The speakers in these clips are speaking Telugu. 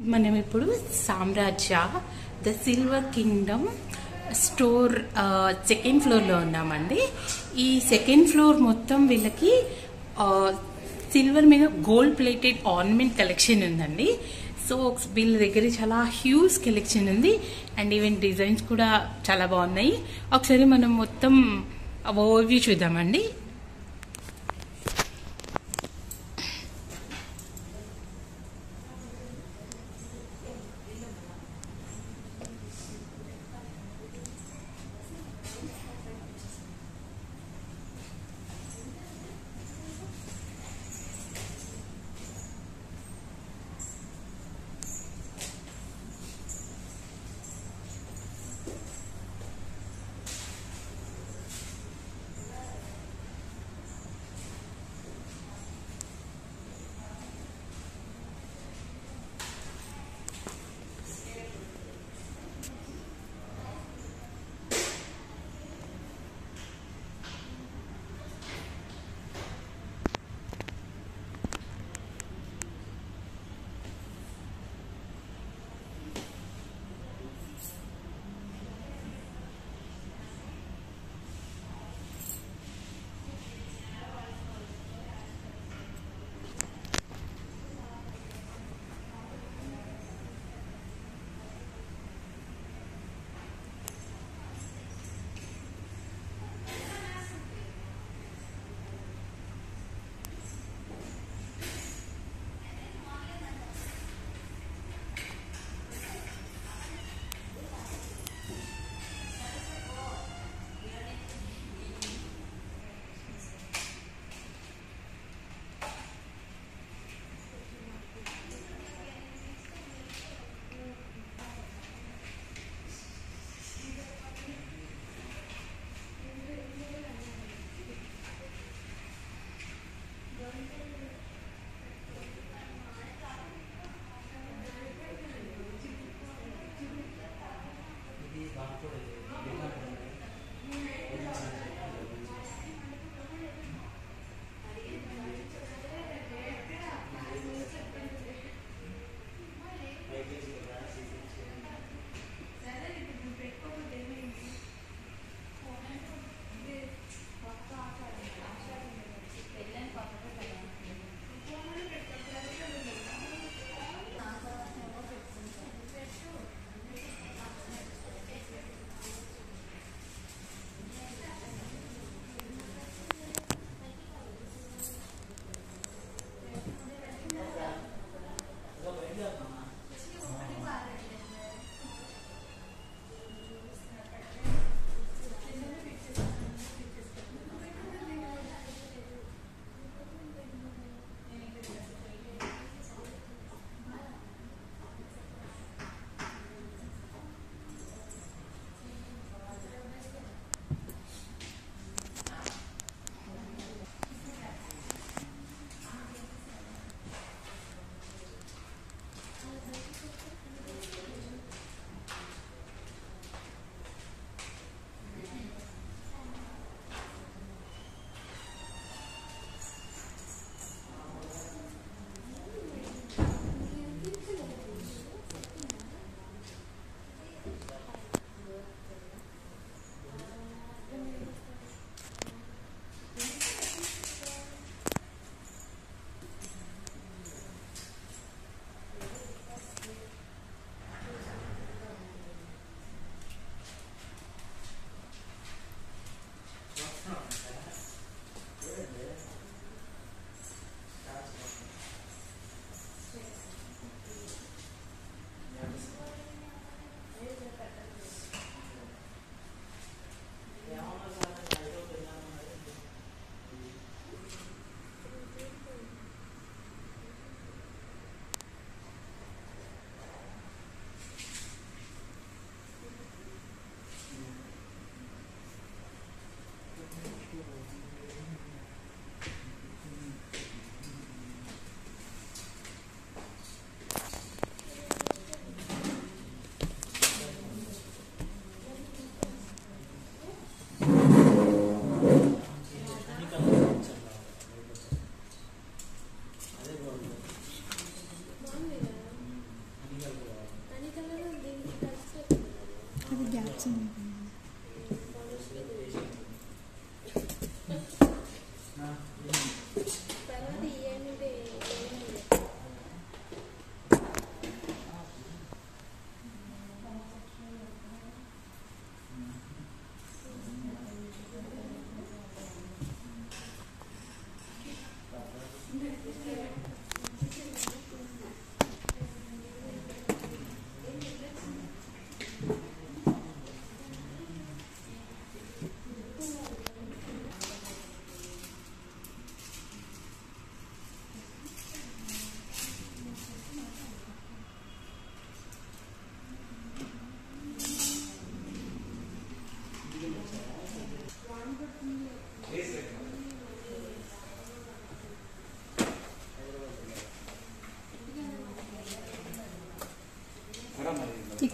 మనం ఇప్పుడు Samrajya the silver kingdom store second ఫ్లోర్లో ఉన్నామండి ఈ సెకండ్ ఫ్లోర్ మొత్తం వీళ్ళకి సిల్వర్ మీద గోల్డ్ ప్లేటెడ్ ఆర్నమెంట్ కలెక్షన్ ఉందండి సో వీళ్ళ దగ్గర చాలా హ్యూజ్ కలెక్షన్ ఉంది అండ్ ఈవెన్ డిజైన్స్ కూడా చాలా బాగున్నాయి ఒకసారి మనం మొత్తం ఓవర్వ్యూ చూద్దామండి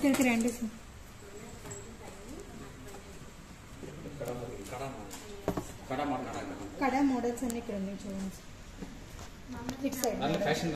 ఇక్కడికి రండి సార్ కడ మోడల్స్ అన్ని ఇక్కడ ఉన్నాయి చూడండి సార్ ఇటు సైడ్ ఫ్యాషన్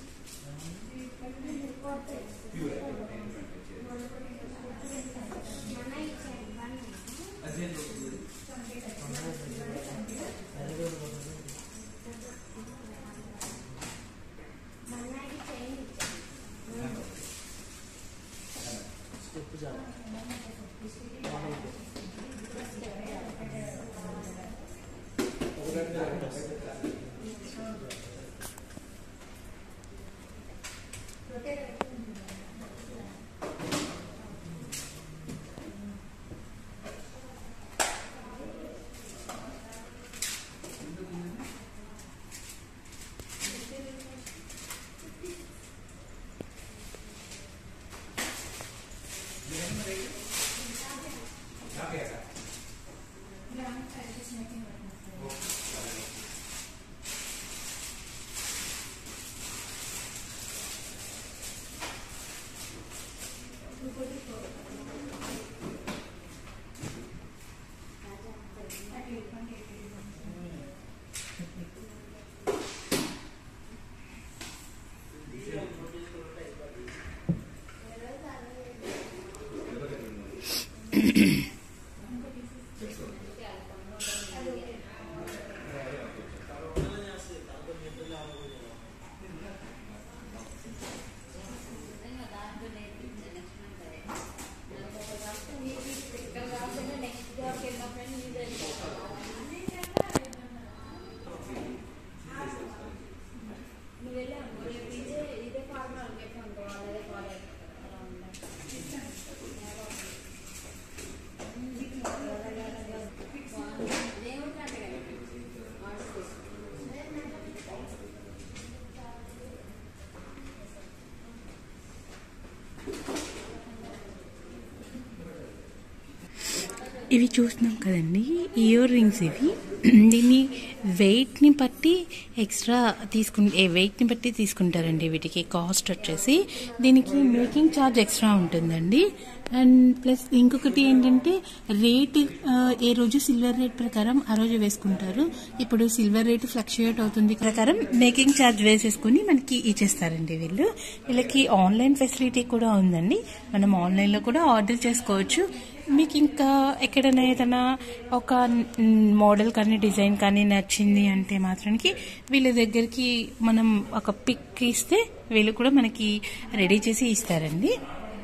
ఇవి చూస్తున్నాం కదండి ఇయర్ రింగ్స్ ఇవి దీన్ని వెయిట్ని బట్టి ఎక్స్ట్రా తీసుకు వెయిట్ని బట్టి తీసుకుంటారండి వీటికి కాస్ట్ వచ్చేసి దీనికి మేకింగ్ ఛార్జ్ ఎక్స్ట్రా ఉంటుందండి అండ్ ప్లస్ ఇంకొకటి ఏంటంటే రేట్ ఏ రోజు సిల్వర్ రేట్ ప్రకారం ఆ రోజు వేసుకుంటారు ఇప్పుడు సిల్వర్ రేట్ ఫ్లక్చుయేట్ అవుతుంది ప్రకారం మేకింగ్ ఛార్జ్ వేసేసుకుని మనకి ఇచ్చేస్తారండి వీళ్ళు వీళ్ళకి ఆన్లైన్ ఫెసిలిటీ కూడా ఉందండి మనం ఆన్లైన్లో కూడా ఆర్డర్ చేసుకోవచ్చు మీకు ఇంకా ఎక్కడైనా ఏదైనా ఒక మోడల్ కానీ డిజైన్ కానీ నచ్చింది అంటే మాత్రానికి వీళ్ళ దగ్గరికి మనం ఒక పిక్ ఇస్తే వీళ్ళు కూడా మనకి రెడీ చేసి ఇస్తారండి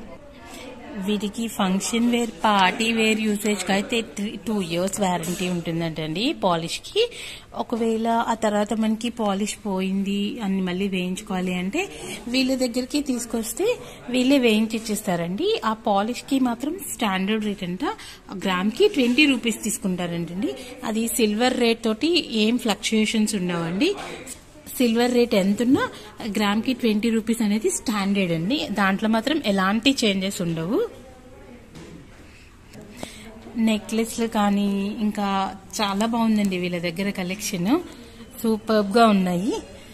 వీటికి ఫంక్షన్ వేర్ పార్టీ వేర్ యూసేజ్కి అయితే త్రీ టూ ఇయర్స్ వ్యారంటీ ఉంటుందంటండి పాలిష్కి ఒకవేళ ఆ తర్వాత మనకి పాలిష్ పోయింది అని మళ్ళీ వేయించుకోవాలి అంటే వీళ్ళ దగ్గరికి తీసుకొస్తే వీళ్ళే వేయించి ఇచ్చేస్తారండి ఆ పాలిష్కి మాత్రం స్టాండర్డ్ రేట్ అంట గ్రామ్కి ట్వంటీ రూపీస్ తీసుకుంటారంటండి అది సిల్వర్ రేట్ తోటి ఏం ఫ్లక్చుయేషన్స్ ఉండవండి సిల్వర్ రేట్ ఎంత ఉన్నా గ్రామ్కి ట్వంటీ రూపీస్ అనేది స్టాండర్డ్ అండి దాంట్లో మాత్రం ఎలాంటి చేంజెస్ ఉండవు నెక్లెస్లు కానీ ఇంకా చాలా బాగుందండి వీళ్ళ దగ్గర కలెక్షన్ సూపర్గా ఉన్నాయి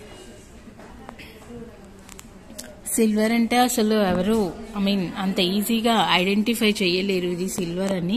సిల్వర్ అంటే అసలు ఎవరు ఐ మీన్ అంత ఈజీగా ఐడెంటిఫై చేయలేరు ఇది సిల్వర్ అని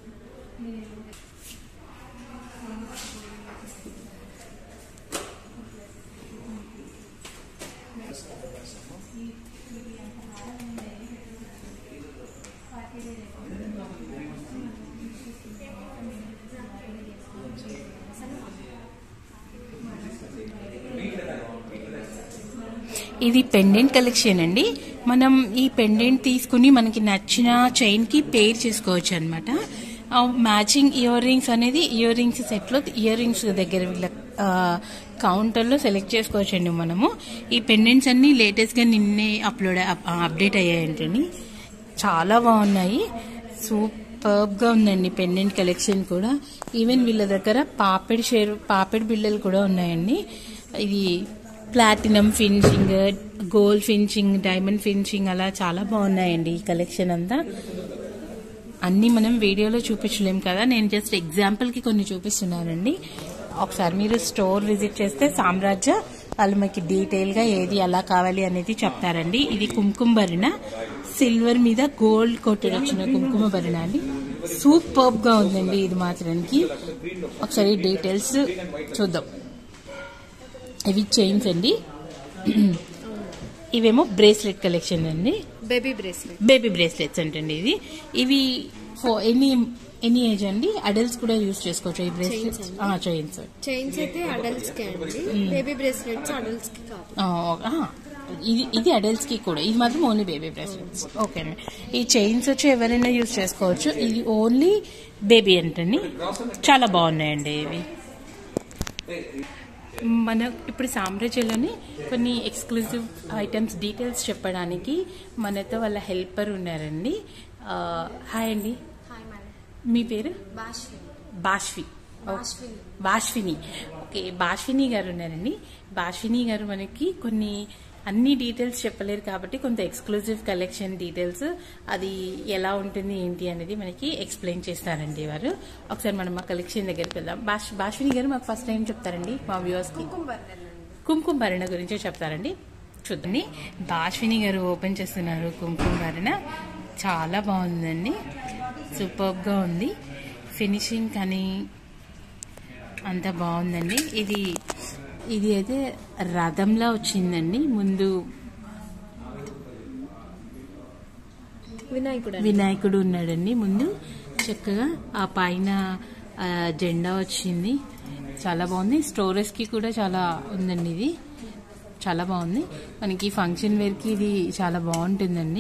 ఇది పెండెంట్ కలెక్షన్ అండి మనం ఈ పెండెంట్ తీసుకుని మనకి నచ్చిన చైన్ కి పేర్ చేసుకోవచ్చు అనమాట మ్యాచింగ్ ఇయర్ రింగ్స్ అనేది ఇయర్ రింగ్స్ సెట్ లో ఇయర్ రింగ్స్ దగ్గర వీళ్ళ కౌంటర్ లో సెలెక్ట్ చేసుకోవచ్చండి మనము ఈ పెండెంట్స్ అన్ని లేటెస్ట్ గా నిన్నే అప్లోడ్ అప్డేట్ అయ్యాయంటండి చాలా బాగున్నాయి సూపర్బ్ గా ఉందండి పెండెంట్ కలెక్షన్ కూడా ఈవెన్ వీళ్ళ దగ్గర పాపెడ్ షేర్ పాపెడ్ బిళ్ళలు కూడా ఉన్నాయండి ఇది platinum finishing gold finishing diamond finishing అలా చాలా బాగున్నాయండి ఈ కలెక్షన్ అంతా అన్ని మనం వీడియోలో చూపించలేం కదా నేను జస్ట్ ఎగ్జాంపుల్ కి కొన్ని చూపిస్తున్నానండి ఒకసారి మీరు స్టోర్ విజిట్ చేస్తే సామ్రాజ్య వాళ్ళు మనకి డీటెయిల్ గా ఏది ఎలా కావాలి అనేది చెప్తారండి ఇది కుంకుమ భరిణ సిల్వర్ మీద గోల్డ్ కోటెడ్ వచ్చిన కుంకుమ భరిణ అండి సూపర్ గా ఉందండి ఇది మాత్రానికి ఒకసారి డీటెయిల్స్ చూద్దాం ఇవి చైన్స్ అండి ఇవేమో బ్రేస్లెట్ కలెక్షన్ అండి బేబీ బ్రేస్లెట్ బేబీ బ్రేస్లెట్స్ అంటండి ఇది ఇవి ఫో- ఎన్ని ఎన్ని ఏజ్ అండి అడల్ట్స్ కూడా యూజ్ చేసుకోవచ్చు ఈ బ్రేస్లెట్స్ చైన్స్ చైన్స్ అయితే అడల్ట్స్ కి అండి బేబీ బ్రేస్లెట్స్ అడల్ట్స్ కి కాదు ఇది ఇది అడల్ట్స్ కి కూడా ఇది మాత్రం ఓన్లీ బేబీ బ్రేస్లెట్స్ ఓకే అండి ఈ చైన్స్ వచ్చి ఎవరైనా యూజ్ చేసుకోవచ్చు ఇది ఓన్లీ బేబీ అంటండి చాలా బాగున్నాయండి ఇవి మన ఇప్పుడు సామ్రాజ్యంలోని కొన్ని ఎక్స్క్లూజివ్ ఐటమ్స్ డీటెయిల్స్ చెప్పడానికి మనతో వాళ్ళ హెల్పర్ ఉన్నారండి ఆ, హాయ్ అండి హాయ్ మేడం మీ పేరు బాష్వి బాష్వి బాష్విని బాష్విని ఓకే బాష్విని గారు ఉన్నారండి బాష్విని గారు మనకి కొన్ని అన్ని డీటెయిల్స్ చెప్పలేరు కాబట్టి కొంత ఎక్స్క్లూజివ్ కలెక్షన్ డీటెయిల్స్ అది ఎలా ఉంటుంది ఏంటి అనేది మనకి ఎక్స్ప్లెయిన్ చేస్తారండి వారు ఒకసారి మనం మా కలెక్షన్ దగ్గరికి వెళ్దాం బాష్ బాష్విని గారు మాకు ఫస్ట్ టైం చెప్తారండి మా వ్యూవర్స్ కి కుంకుమ భరణ గురించి చెప్తారండి చూద్దండి బాష్విని గారు ఓపెన్ చేస్తున్నారు కుంకుమ భరణ చాలా బాగుందండి సూపర్ గా ఉంది ఫినిషింగ్ కానీ అంత బాగుందండి ఇది ఇది అయితే రథంలా వచ్చిందండి ముందు వినాయకుడు వినాయకుడు ఉన్నాడండి ముందు చక్కగా ఆ పైన ఆ, జెండా వచ్చింది చాలా బాగుంది స్టోరేజ్ కి కూడా చాలా ఉందండి ఇది చాలా బాగుంది మనకి ఫంక్షన్ వేర్ కి ఇది చాలా బాగుంటుందండి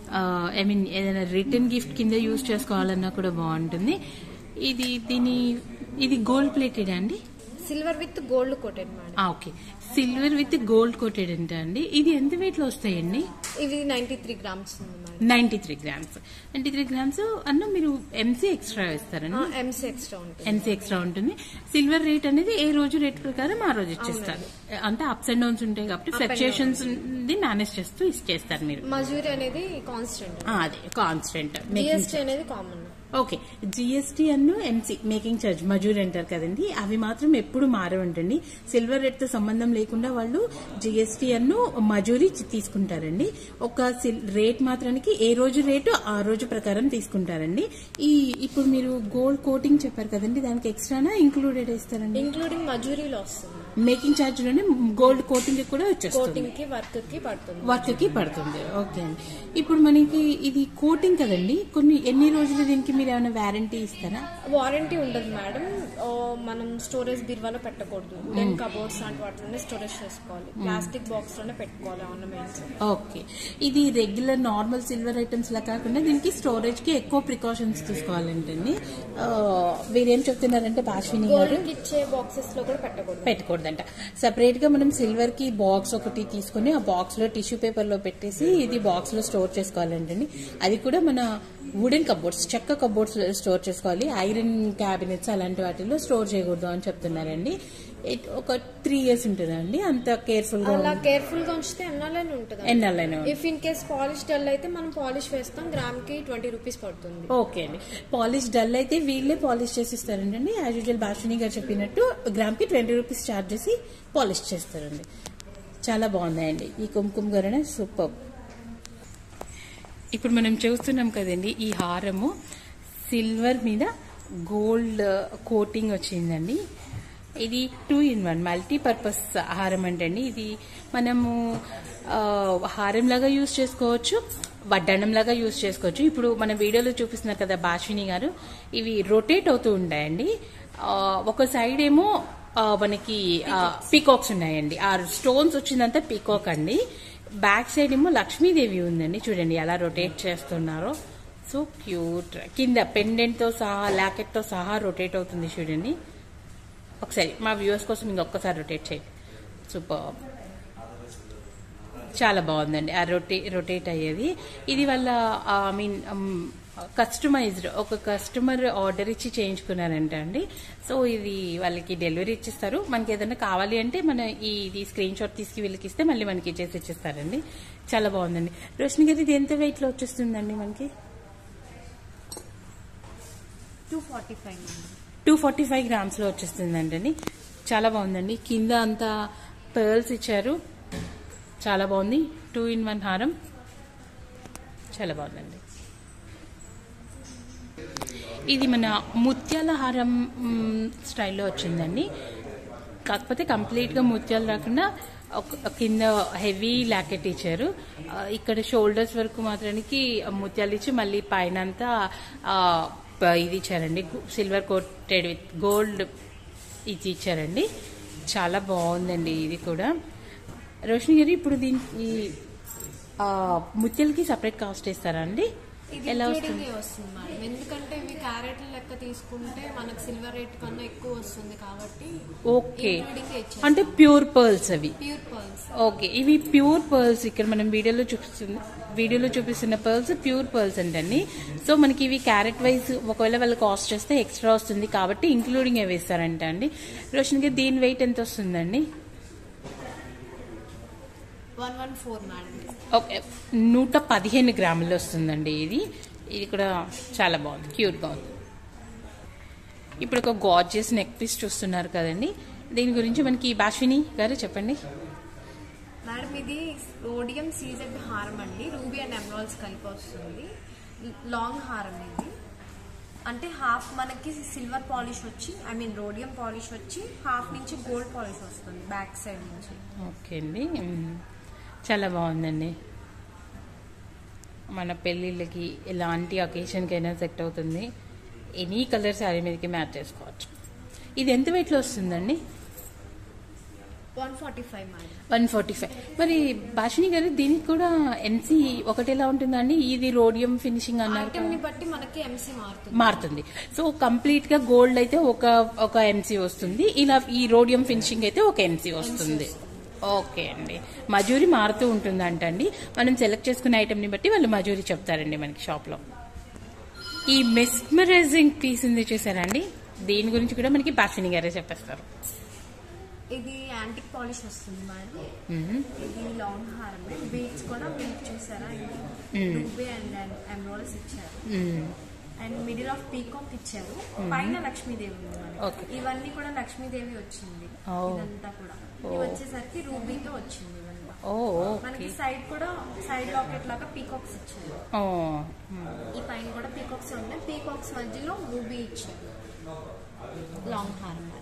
ఐ మీన్ ఏదైనా రిటర్న్ గిఫ్ట్ కింద యూజ్ చేసుకోవాలన్నా కూడా బాగుంటుంది ఇది దీని ఇది గోల్డ్ ప్లేటెడ్ అండి silver with gold coated madam okay silver with gold coated అంట అండి ఇది ఎంత వెయిట్ లో వస్తాయండి ఇది నైన్టీ త్రీ గ్రామ్స్ ఉంది madam ninety three grams ninety three grams అన్న మీరు ఎంసీ ఎక్స్ట్రా వేస్తారండి ఎంసీ ఎక్స్ట్రా ఉంటుంది ఎంసీ ఎక్స్ట్రా ఉంటుంది సిల్వర్ రేట్ అనేది ఏ రోజు రేట్ ప్రకారం ఆ రోజు ఇచ్చేస్తారు అంటే అప్స్ అండ్ డౌన్స్ ఉంటాయి కాబట్టి ఫ్లక్చుయేషన్స్ మేనేజ్ చేస్తూ ఇచ్చేస్తారు మీరు మజూరి అనేది కాన్స్టెంట్ ఆ, అదే కాన్స్టెంట్ జిఎస్టీ అనేది కామన్ ఓకే జిఎస్టీ అన్ను ఎంసీ మేకింగ్ చార్జ్ మజూర్ అంటారు కదండి అవి మాత్రం ఎప్పుడు మారవంటండి సిల్వర్ రేట్ తో సంబంధం లేకుండా వాళ్ళు జిఎస్టీ అన్ను మజూరీ చి- తీసుకుంటారండి ఒక సిల్- రేట్ మాత్రానికి ఏ రోజు రేటు ఆ రోజు ప్రకారం తీసుకుంటారండి ఈ ఇప్పుడు మీరు గోల్డ్ కోటింగ్ చెప్పారు కదండి దానికి ఎక్స్ట్రానా ఇంక్లూడెడ్ ఇస్తారండి ఇంక్లూడింగ్ మజూరీలో వస్తుంది మేకింగ్ చార్జ్ లోనే గోల్డ్ కోటింగ్ కూడా వచ్చేస్తుంది కోటింగ్ కి వర్క్ కి పడుతుంది వర్క్ కి పడుతుంది ఓకే అండి ఇప్పుడు మనకి ఇది కోటింగ్ కదండి కొన్ని ఎన్ని రోజులు దీనికి మీరు ఏమైనా వ్యారంటీ ఇస్తారా వారంటీ ఉండదు మేడం ఓ, మనం స్టోరేజ్ బీరువాలో పెట్టకూడదు వుడెన్ కబోర్డ్స్ లాంటి వాటిలోనే స్టోరేజ్ చేసుకోవాలి ప్లాస్టిక్ బాక్స్ లోనే పెట్టుకోవాలి ఆర్నమెంట్స్ ఓకే ఇది రెగ్యులర్ నార్మల్ సిల్వర్ ఐటమ్స్ లా కాకుండా దీనికి స్టోరేజ్ కి ఎక్కువ ప్రికాషన్స్ తీసుకోవాలంటండి ఆ, వీరేం చెప్తున్నారంటే పాశ్విని గారు గోల్డ్ ఇచ్చే బాక్సెస్ లో కూడా పెట్టకూడదు పెట్టకూడదంట సపరేట్ గా మనం సిల్వర్ కి బాక్స్ ఒకటి తీసుకుని ఆ బాక్స్ లో టిష్యూ పేపర్ లో పెట్టేసి ఇది బాక్స్ లో స్టోర్ చేసుకోవాలంటండి అది కూడా మన వుడెన్ కబోర్డ్స్ చెక్క కబోర్డ్స్ స్టోర్ చేసుకోవాలి ఐరన్ క్యాబినెట్స్ అలాంటి వాటిలో స్టోర్ చేయకూడదు అని చెప్తున్నారండి ఇట్ ఒక త్రీ ఇయర్స్ ఉంటుందండి అంత కేర్ఫుల్ గా అలా కేర్ఫుల్ గా ఉంచితే ఎన్నాళ్ళని ఉంటుంది ఎన్నాళ్ళైనా if in case polish dull అయితే మనం పాలిష్ వేస్తాం గ్రామ్ కి ట్వంటీ రూపీస్ పడుతుంది ఓకే అండి పాలిష్ డల్ అయితే వీళ్ళే పాలిష్ చేసి ఇస్తారండి యాజ్ యూజువల్ బాషిని గారు చెప్పినట్టు గ్రామ్ కి ట్వంటీ రూపీస్ చార్జ్ చేసి పాలిష్ చేస్తారండి చాలా బాగున్నాయండి ఈ కుంకుమ గరణ సూపర్ ఇప్పుడు మనం చూస్తున్నాం కదండి ఈ హారము సిల్వర్ మీద గోల్డ్ కోటింగ్ వచ్చిందండి ఇది టూ ఇన్ వన్ మల్టీపర్పస్ హారం అంటండి ఇది మనము ఆ, హారం లాగా యూజ్ చేసుకోవచ్చు వడ్డాణం లాగా యూజ్ చేసుకోవచ్చు ఇప్పుడు మన వీడియోలో చూపిస్తున్నారు కదా బాషిని గారు ఇవి రొటేట్ అవుతూ ఉంటాయండి ఆ, ఒక సైడ్ ఏమో ఆ, మనకి పీకాక్స్ ఉన్నాయండి ఆ స్టోన్స్ వచ్చిందంతా పీకాక్ అండి బ్యాక్ సైడ్ ఏమో లక్ష్మీదేవి ఉందండి చూడండి ఎలా రొటేట్ చేస్తున్నారో సో క్యూట్ కింద పెండెంట్ తో సహా లాకెట్ తో సహా రొటేట్ అవుతుంది చూడండి ఒకసారి మా వ్యూవర్స్ కోసం ఇంకొకసారి రొటేట్ చేయండి సూపర్ చాలా బాగుందండి ఆ రొటే రొటేట్ అయ్యేది ఇది వాళ్ళ ఐ మీన్ కస్టమైజ్డ్ ఒక కస్టమర్ ఆర్డర్ ఇచ్చి చేయించుకున్నారంట అండి సో ఇది వాళ్ళకి డెలివరీ ఇచ్చిస్తారు మనకి ఏదైనా కావాలి అంటే మన ఈ ఇది స్క్రీన్ షాట్ తీసుకు వీళ్ళకి ఇస్తే మళ్ళీ మనకి చేసి ఇచ్చిస్తారండి చాలా బాగుందండి రోషిని గారి ఇది ఎంత వెయిట్ లో వచ్చేస్తుందండి మనకి two forty five two forty five grams లో వచ్చేస్తుందండి చాలా బాగుందండి కింద అంతా పర్ల్స్ ఇచ్చారు చాలా బాగుంది టూ ఇన్ వన్ హారం చాలా బాగుందండి ఇది మన ముత్యాల హారం మ్, స్టైల్లో వచ్చిందండి కాకపోతే కంప్లీట్గా ముత్యాలు రాకుండా ఒక కింద హెవీ లాకెట్ ఇచ్చారు ఆ, ఇక్కడ షోల్డర్స్ వరకు మాత్రానికి ముత్యాలు ఇచ్చి మళ్ళీ పైన అంతా ఆ, ప- ఇది ఇచ్చారండి సిల్వర్ కోటెడ్ విత్ గోల్డ్ ఇది ఇచ్చారండి చాలా బాగుందండి ఇది కూడా రోషిని గారు ఇప్పుడు దీనికి ఆ, ముత్యాలకి సపరేట్ కాస్ట్ ఇస్తారా అండి ఇది ఎలా including వస్తుంది ఏ వస్తుంది మేడం ఎందుకంటే ఇవి క్యారెట్ల లెక్క తీసుకుంటే మనకు సిల్వర్ రేట్ కన్నా ఎక్కువ వస్తుంది కాబట్టి ఓకే including ఏ ఇచ్చేస్తాం. అంటే ప్యూర్ పర్ల్స్ అవి ప్యూర్ పర్ల్స్ ఓకే ఇవి ప్యూర్ పర్ల్స్ ఇక్కడ మనం వీడియోలో చూపిస్తుంది వీడియోలో చూపిస్తున్న పర్ల్స్ ప్యూర్ పర్ల్స్ అంటండి సో మనకి ఇవి క్యారెట్ వైజ్ ఒకవేళ వాళ్ళు కాస్ట్ చేస్తే ఎక్స్ట్రా వస్తుంది కాబట్టి ఇంక్లూడింగ్ ఏ వేస్తారంట అండి రోషన్కి దీని వెయిట్ ఎంత వస్తుందండి one one four madam okay నూట పదిహేను గ్రాములు వస్తుందండి ఇది ఇది కూడా చాలా బాగుంది క్యూట్గా ఉంది ఇప్పుడు ఒక గార్జియస్ నెక్ పీస్ చూస్తున్నారు కదండి దీని గురించి మనకి భాషిని గారు చెప్పండి మేడం ఇది రోడియం సీజెడ్ హారం అండి రూబీ అండ్ ఎమరాల్స్ కలిపి వస్తుంది లాంగ్ హారం ఇది అంటే హాఫ్ మనకి సిల్వర్ పాలిష్ వచ్చి ఐ మీన్ రోడియం పాలిష్ వచ్చి హాఫ్ నుంచి గోల్డ్ పాలిష్ వస్తుంది బ్యాక్ సైడ్ నుంచి ఓకే అండి మ్మ్. చాలా బాగుందండి మన పెళ్ళిళ్ళకి ఎలాంటి అకేషన్కి అయినా సెట్ అవుతుంది ఎనీ కలర్ శారీ మీదకి మ్యాచ్ చేసుకోవచ్చు ఇది ఎంత వెయిట్లో వస్తుందండి one forty five madam one forty five మరి భాషిని గారు దీనికి కూడా ఎన్సీ ఒకటి ఎలా ఉంటుందండి ఇది రోడియం ఫినిషింగ్ అన్నారు ఐటమ్ కదా. ని బట్టి మనకి ఎంసీ మారుతుంది మారుతుంది సో కంప్లీట్ గా గోల్డ్ అయితే ఒక ఒక ఎంసీ వస్తుంది ఇలా ఈ రోడియం ఫినిషింగ్ అయితే ఒక ఎంసీ వస్తుంది ఓకే అండి మజూరి మారుతూ ఉంటుంది అంటండి మనం సెలెక్ట్ చేసుకున్న ఐటమ్ ని బట్టి వాళ్ళు మజూరి చెప్తారండి మనకి షాప్ లో ఈ మెస్మరైజింగ్ పీస్ ఉంది చూసారండి దీని గురించి కూడా మనకి భాషిని గారే చెప్పేస్తారు ఇది యాంటిక్ పాలిష్ వస్తుంది మేడం మ్మ్. ఇది లాంగ్ హారమే బీట్స్ కూడా మీకు చూసారా మ్మ్. రూబీ అండ్ ఎమరాల్స్ ఇచ్చారు మ్మ్. అండ్ మిడిల్ ఆఫ్ పీకాక్ ఇచ్చారు పైన లక్ష్మీదేవి ఉంది మనకి. Okay. ఇవన్నీ కూడా లక్ష్మీదేవి వచ్చింది Oh. ఇదంతా కూడా Oh. ఇది వచ్చేసరికి రూబీతో వచ్చింది ఇవన్నీ ఓ మనకి ఓకే సైడ్ కూడా సైడ్ లాకెట్ లాగా పీకాక్స్ ఇచ్చారు ఓ మ్మ్. ఈ పైన కూడా పీకాక్స్ ఉన్నాయి పీకాక్స్ మధ్యలో రూబీ ఇచ్చారు లాంగ్ హారం మేడం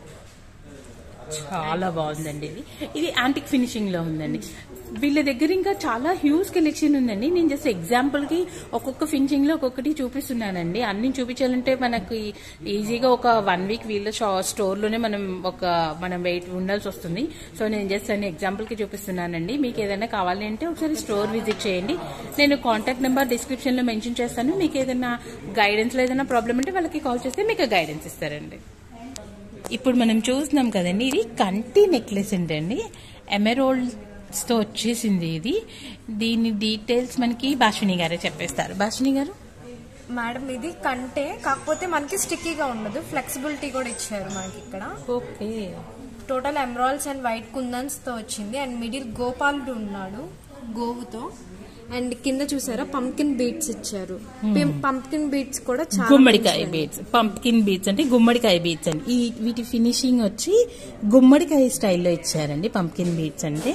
చాలా బాగుందండి ఇది ఇది యాంటిక్ ఫినిషింగ్ లో ఉందండి వీళ్ళ దగ్గర ఇంకా చాలా హ్యూజ్ కలెక్షన్ ఉందండి నేను జస్ట్ ఎగ్జాంపుల్ కి ఒక్కొక్క ఫినిషింగ్ లో ఒక్కొక్కటి చూపిస్తున్నానండి అన్ని చూపించాలంటే మనకి ఈజీగా ఒక వన్ వీక్ వీళ్ళ స్టోర్ లోనే మనం ఒక మనం వెయిట్ ఉండాల్సి వస్తుంది సో నేను జస్ట్ అన్ని ఎగ్జాంపుల్ కి చూపిస్తున్నానండి మీకు ఏదైనా కావాలి అంటే ఒకసారి స్టోర్ విజిట్ చేయండి నేను కాంటాక్ట్ నెంబర్ డిస్క్రిప్షన్ లో మెన్షన్ చేస్తాను మీకు ఏదైనా గైడెన్స్ లో ఏదైనా ప్రాబ్లం ఉంటే వాళ్ళకి కాల్ చేస్తే మీకు గైడెన్స్ ఇస్తారండి ఇప్పుడు మనం చూస్తున్నాం కదండి ఇది కంటి నెక్లెస్ అండి ఎమెరోల్డ్స్ తో వచ్చేసింది ఇది దీని డీటెయిల్స్ మనకి భాషిణి గారే చెప్పేస్తారు భాషిణి గారు మేడం ఇది కంటే కాకపోతే మనకి స్టిక్కీగా ఉండదు ఫ్లెక్సిబిలిటీ కూడా ఇచ్చారు మనకి ఇక్కడ okay total emeralds and white kundans తో వచ్చింది అండ్ మిడిల్ గోపాలుడు ఉన్నాడు గోవుతో అండ్ కింద చూసారా పంకిన్ బీట్స్ ఇచ్చారు పంకిన్ బీట్స్ కూడా చాలా గుమ్మడికాయ మంచివి. బీట్స్ పంప్కిన్ బీట్స్ అంటే గుమ్మడికాయ బీట్స్ అండి ఈ వీటి ఫినిషింగ్ వచ్చి గుమ్మడికాయ స్టైల్లో ఇచ్చారండి పంప్కిన్ బీట్స్ అంటే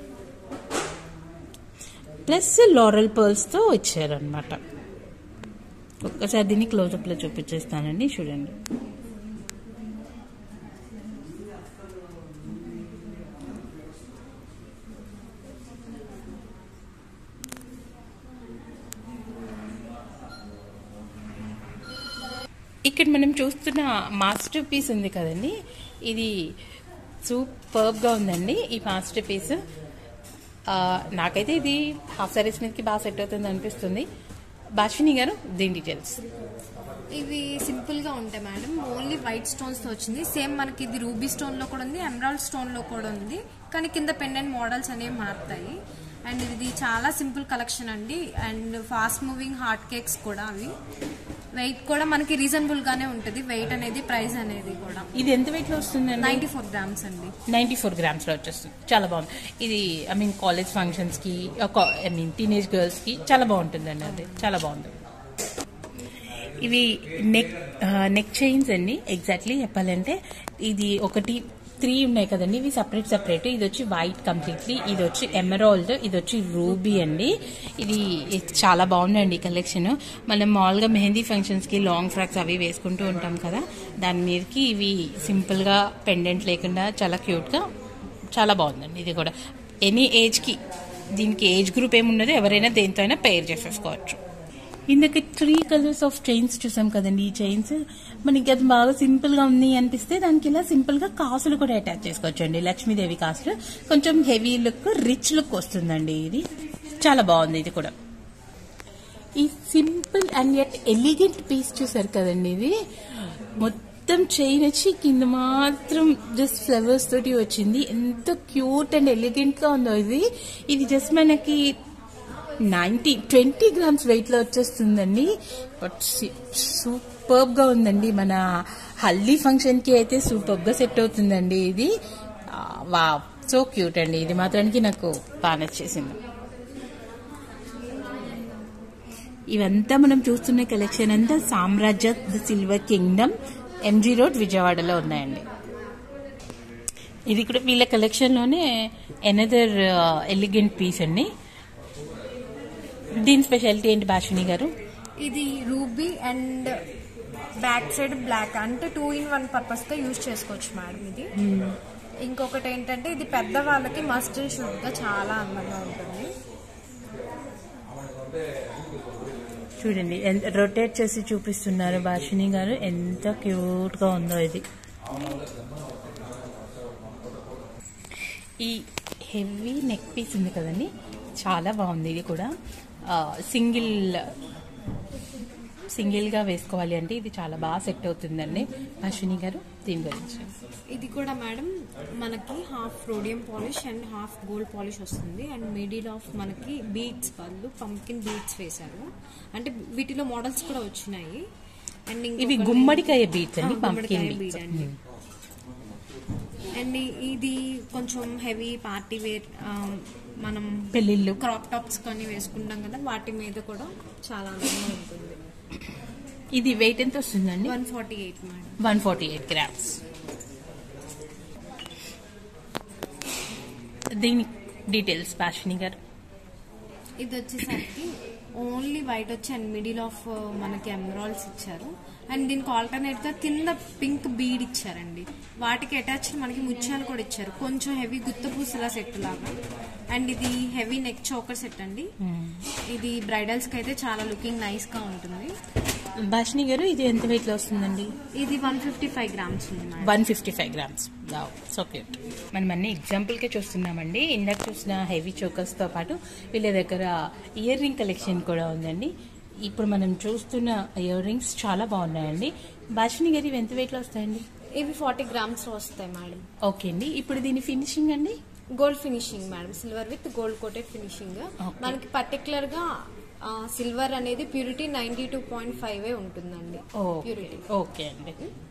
ప్లస్ లారల్ పర్ల్స్ తో ఇచ్చారనమాట ఒక్కసారి దీన్ని క్లోజప్ లో చూపించేస్తానండి చూడండి ఇక్కడ మనం చూస్తున్న మాస్టర్ పీస్ ఉంది కదండి ఇది సూపర్బ్ గా ఉందండి ఈ మాస్టర్ పీస్ ఆ, నాకైతే ఇది హాఫ్ సారీస్ మీదకి బాగా సెట్ అవుతుంది అనిపిస్తుంది భాషిని గారు దీని డీటెయిల్స్ ఇవి సింపుల్ గా ఉంటాయి మేడం ఓన్లీ వైట్ స్టోన్స్ తో వచ్చింది సేమ్ మనకి ఇది రూబీ స్టోన్ లో కూడా ఉంది ఎమరాల్డ్ స్టోన్ లో కూడా ఉంది కానీ కింద పెండెంట్ మోడల్స్ అనేవి మారుతాయి అండ్ ఇది చాలా సింపుల్ కలెక్షన్ అండి and fast moving hot cakes కూడా అవి వెయిట్ కూడా మనకి రీజనబుల్ గానే ఉంటుంది వెయిట్ అనేది ప్రైస్ అనేది కూడా ఇది ఎంత వెయిట్ లో వస్తుందండి నైన్టీ ఫోర్ గ్రామ్స్ అండి నైన్టీ ఫోర్ గ్రామ్స్ లో వచ్చేస్తుంది చాలా బాగుంది ఇది ఐ మీన్ కాలేజ్ ఫంక్షన్స్ కి ఐ మీన్ టీనేజ్ గర్ల్స్ కి చాలా బాగుంటుందండి అది చాలా బాగుంది ఇవి నెక్ నెక్ చైన్స్ అండి ఎగ్జాక్ట్లీ చెప్పాలంటే ఇది ఒకటి త్రీ ఉన్నాయి కదండి ఇవి సపరేట్ సపరేట్ ఇది వచ్చి వైట్ కంప్లీట్లీ ఇది వచ్చి ఎమరాల్డ్ ఇది వచ్చి రూబీ అండి ఇది ఇది చాలా బాగుందండి కలెక్షన్ మనం మామూలుగా మెహందీ ఫంక్షన్స్ కి లాంగ్ ఫ్రాక్స్ అవి వేసుకుంటూ ఉంటాం కదా దాని మీదకి ఇవి సింపుల్ గా పెండెంట్ లేకుండా చాలా క్యూట్ గా చాలా బాగుందండి ఇది కూడా ఎనీ ఏజ్ కి దీనికి ఏజ్ గ్రూప్ ఏమున్నదో ఎవరైనా దేంతో అయినా పేర్ చేసేసుకోవచ్చు ఇందాక త్రీ కలర్స్ ఆఫ్ చైన్స్ చూసాం కదండి ఈ చైన్స్ మనకి అది బాగా సింపుల్ గా ఉంది అనిపిస్తే దానికి ఇలా సింపుల్ గా కాసులు కూడా అటాచ్ చేసుకోవచ్చు అండి లక్ష్మీదేవి కాసులు కొంచెం హెవీ లుక్ రిచ్ లుక్ వస్తుందండి ఇది చాలా బాగుంది ఇది కూడా ఈ simple and yet elegant piece చూసారు కదండి ఇది మొత్తం చైన్ వచ్చి కింద మాత్రం జస్ట్ ఫ్లవర్స్ తోటి వచ్చింది ఎంత క్యూట్ అండ్ ఎలిగెంట్ గా ఉందో ఇది ఇది జస్ట్ మనకి నైన్టీ ట్వంటీ గ్రామ్స్ వెయిట్ లో వచ్చేస్తుందండి బట్ సూపర్బ్ గా ఉందండి మన హల్దీ ఫంక్షన్ కి అయితే సూపర్బ్ గా సెట్ అవుతుందండి ఇది వా సో క్యూట్ అండి ఇది మాత్రానికి నాకు బాగా నచ్చేసింది ఇవంతా మనం చూస్తున్న కలెక్షన్ అంతా Samrajya the silver kingdom MG road విజయవాడలో ఉన్నాయండి ఇది కూడా వీళ్ళ కలెక్షన్ లోనే ఎనదర్ ఎలిగెంట్ పీస్ అండి దీని స్పెషాలిటీ ఏంటి భాషిణి గారు ఇది ruby and back side black అంటే టూ ఇన్ వన్ పర్పస్ గా యూజ్ చేసుకోవచ్చు మేడం ఇది ఇంకొకటి ఏంటంటే ఇది పెద్ద వాళ్ళకి మస్ట్ అండ్ షుడ్ గా చాలా అందంగా ఉంటుంది చూడండి రొటేట్ చేసి చూపిస్తున్నారు భాషిణి గారు ఎంత క్యూట్ గా ఉందో ఇది ఈ హెవీ నెక్ పీస్ ఉంది కదండి చాలా బాగుంది ఇది కూడా సింగిల్ సింగిల్ గా వేసుకోవాలి అంటే ఇది చాలా బాగా సెట్ అవుతుందండి అశ్విని గారు దీని గురించి ఇది కూడా మేడం మనకి half rhodium polish and half gold polish వస్తుంది అండ్ మిడిల్ ఆఫ్ మనకి బీడ్స్ వాళ్ళు పంకిన్ బీడ్స్ వేశారు అంటే వీటిలో మోడల్స్ కూడా వచ్చినాయి అండ్ ఇవి ఇంకొకటి- గుమ్మడికాయ బీట్స్ అండి ఆ, పంకిన్ గుమ్మడికాయ బీట్స్ bead అండి. అండ్ ఇది కొంచెం హెవీ పార్టీ వేర్ మనం పెళ్ళిళ్ళు క్రాప్ టాప్స్ కానీ వేసుకుంటాం కదా వాటి మీద కూడా చాలా అందంగా ఉంటుంది ఇది వెయిట్ ఎంత వస్తుందండి one forty eight madam one forty eight grams దీని డీటెయిల్స్ భాషిణి గారు ఇది వచ్చేసరికి ఓన్లీ వైట్ వచ్చి అండ్ మిడిల్ ఆఫ్ మనకి ఎమరాల్డ్స్ ఇచ్చారు అండ్ దీనికి ఆల్టర్నేట్ గా కింద పింక్ బీడ్ ఇచ్చారండి వాటికి అటాచ్ మనకి ముత్యాలు కూడా ఇచ్చారు కొంచెం హెవీ గుత్త పూసల సెట్ లాగా అండ్ ఇది హెవీ నెక్ చోకర్ సెట్ అండి ఇది బ్రైడల్స్ కి అయితే చాలా లుకింగ్ నైస్ గా ఉంటుంది భాషిణి గారు ఇది ఎంత వెయిట్ లో వస్తుందండి ఇది వన్ ఫిఫ్టీ ఫైవ్ గ్రామ్స్ ఉంది madam one fifty five grams so cute మనం అన్ని ఎగ్జాంపుల్ కే చూస్తున్నామండి ఇందాక చూసిన హెవీ చోకర్స్ తో పాటు వీళ్ళ దగ్గర ఇయర్ రింగ్ కలెక్షన్ కూడా ఉందండి ఇప్పుడు మనం చూస్తున్న ఇయర్ రింగ్స్ చాలా బాగున్నాయండి భాషిణి గారు ఇవి ఎంత వెయిట్ లో వస్తాయండి ఇవి ఫార్టీ గ్రామ్స్ లో వస్తాయి మేడం ఓకే అండి ఇప్పుడు దీని ఫినిషింగ్ అండి gold finishing madam silver with gold coated finishing Okay. మనకి పర్టికులర్ గా సిల్వర్ అనేది purity ninety two point five ఉంటుందండి ప్యూరిటీ ఓకే అండి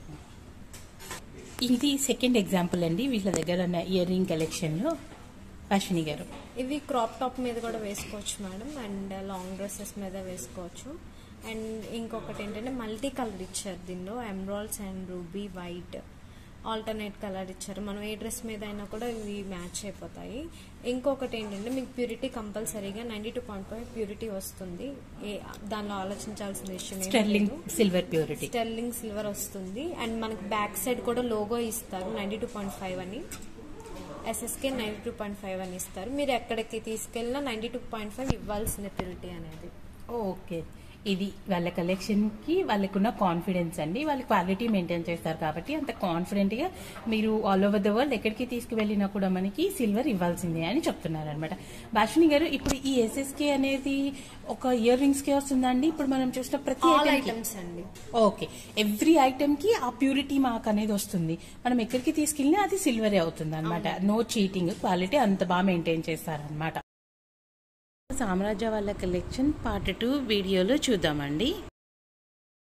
ఇది సెకండ్ ఎగ్జాంపుల్ అండి వీళ్ళ దగ్గర ఉన్న ఇయర్ రింగ్ కలెక్షన్ లో భాషిణి గారు ఇవి క్రాప్ టాప్ మీద కూడా వేసుకోవచ్చు మేడం అండ్ లాంగ్ డ్రెస్సెస్ మీద వేసుకోవచ్చు అండ్ ఇంకొకటి ఏంటంటే మల్టీ కలర్ ఇచ్చారు దీనిలో emeralds and ruby white alternate colour ఇచ్చారు మనం ఏ డ్రెస్ మీద అయినా కూడా ఇవి మ్యాచ్ అయిపోతాయి ఇంకొకటి ఏంటంటే మీకు ప్యూరిటీ కంపల్సరీగా ninety two point five purity వస్తుంది ఏ దానిలో ఆలోచించాల్సిన విషయం ఏమీ స్టెర్లింగ్ లేదు. సిల్వర్ ప్యూరిటీ స్టెర్లింగ్ సిల్వర్ వస్తుంది అండ్ మనకి బ్యాక్ సైడ్ కూడా లోగో ఇస్తారు నైన్టీ టూ పాయింట్ ఫైవ్ అని SSK ninety two point five అని ఇస్తారు మీరు ఎక్కడికి తీసుకెళ్ళినా నైన్టీ టూ పాయింట్ ఫైవ్ ఇవ్వాల్సిన ప్యూరిటీ అనేది ఓకే ఇది వాళ్ళ కలెక్షన్ కి వాళ్ళకున్న కాన్ఫిడెన్స్ అండి వాళ్ళు క్వాలిటీ మెయింటైన్ చేస్తారు కాబట్టి అంత కాన్ఫిడెంట్ గా మీరు ఆల్ ఓవర్ ద వరల్డ్ ఎక్కడికి తీసుకువెళ్ళినా కూడా మనకి సిల్వర్ ఇవ్వాల్సిందే అని చెప్తున్నారు అనమాట భాషిణి గారు ఇప్పుడు ఈ ఎస్ఎస్కే అనేది ఒక ఇయర్ రింగ్స్ కే వస్తుందా అండి ఇప్పుడు మనం చూసిన ప్రతి ఆల్ item కి? ఐటమ్స్ అండి ఓకే ఎవ్రీ ఐటమ్ కి ఆ ప్యూరిటీ మార్క్ అనేది వస్తుంది మనం ఎక్కడికి తీసుకెళ్ళినా అది సిల్వరే అవుతుంది అనమాట నో చీటింగ్ క్వాలిటీ అంత బాగా మెయింటైన్ చేస్తారనమాట సామ్రాజ్య వాళ్ళ కలెక్షన్ పార్ట్ టూ వీడియోలో చూద్దామండి